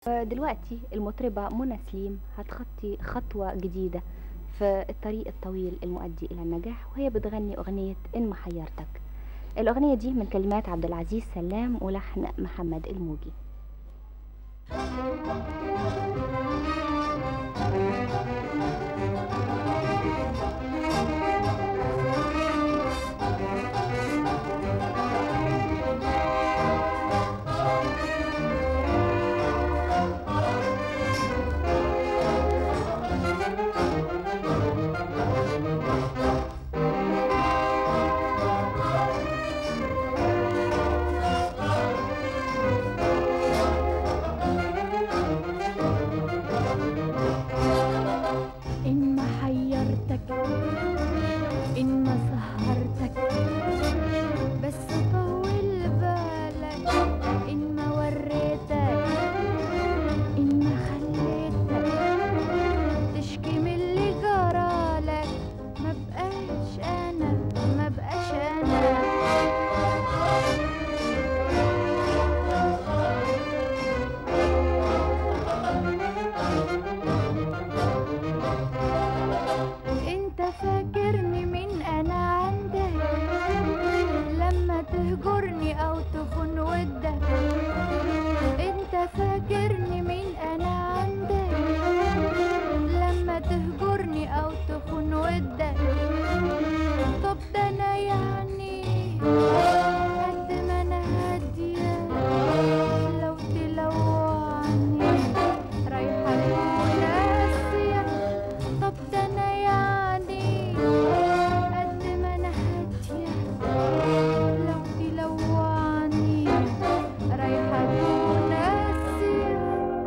دلوقتي المطربة منى سليم هتخطي خطوة جديدة في الطريق الطويل المؤدي إلى النجاح وهي بتغني أغنية إن ما حيرتك الأغنية دي من كلمات عبد العزيز سلام ولحن محمد الموجي إن ما حيرتك إن ما سهرتك بس طول بالك إن ما وريتك إن ما خليتك تشكي من اللي جرالك ما بقاش أنا ما بقاش أنا انت فاكرني من انا عندك لما تهجرني او تخون ودك انت فاكرني من انا عندك لما تهجرني او تخون ودك طب ده انا يعني قد ما انا هاديه لو تلوعني رايحه اكون قاسيه طب ده انا يعني قد ما انا هاديه لو تلوعني رايحه اكون قاسيه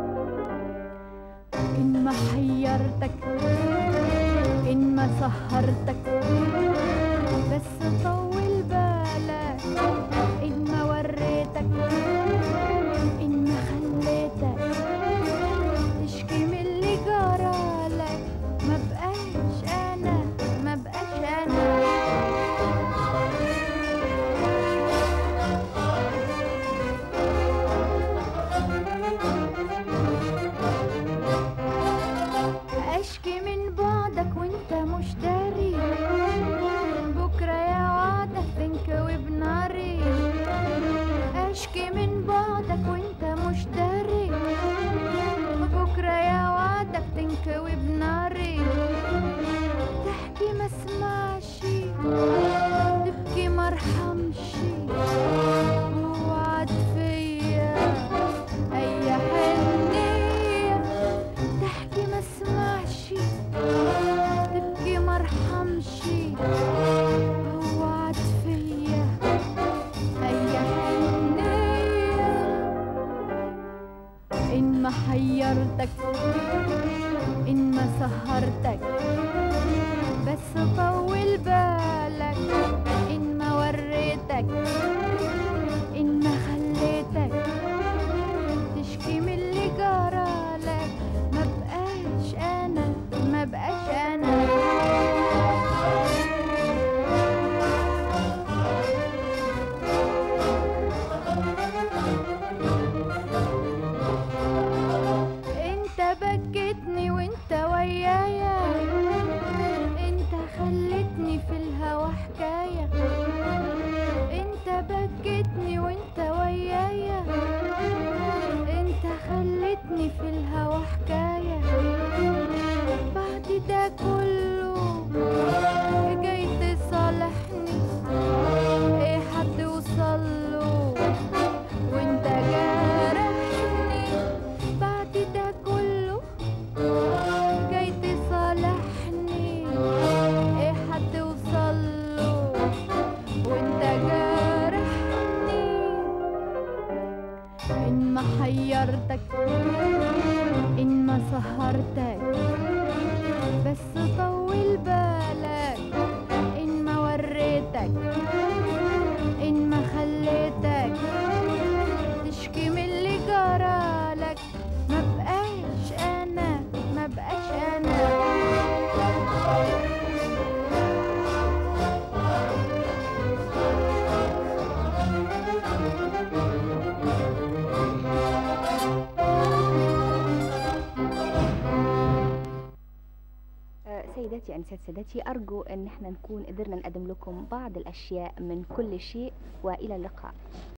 ان ما حيرتك ان ما سهرتك بس طول بالك ان ما وريتك ان ما خليتك تشكي من اللي جرالك ما بقاش انا ما بقاش انا اشكي من بعدك وانت مش داري بكره يا وعدك تنكوي بناري اشكي من بعدك وانت مش داري بكره يا وعدك تنكوي بناري تحكي ما اسمعش تبكي ما ارحمش وعد فيا اي حنيه تحكي ما اسمعش تبكي ما ارحمش وعد فيا اي حنيه ان ما حيرتك ان ما سهرتك بس طول بالك ان ما وريتك ان ما خليتك تشكي من اللي جرالك ما بقاش انا ما بقاش انا انت بكتني وانت ويايا انت خلتني في الهوا حكاية انت بكتني وانت ويايا انت خلتني في الهوا حكاية بعد ده كله جاي تصالحني ايه حد وصله وانت جارحني بعد ده كله جاي تصالحني ايه حد وصله وانت جارحني ان ما حيرتك ان ما سهرتك بس طول بالك ان ما وريتك ان ما خليتك تشكي من اللي جرالك ما بقاش انا ما بقاش انا سيداتي أنسات سادتي أرجو أن احنا نكون قدرنا نقدم لكم بعض الأشياء من كل شيء وإلى اللقاء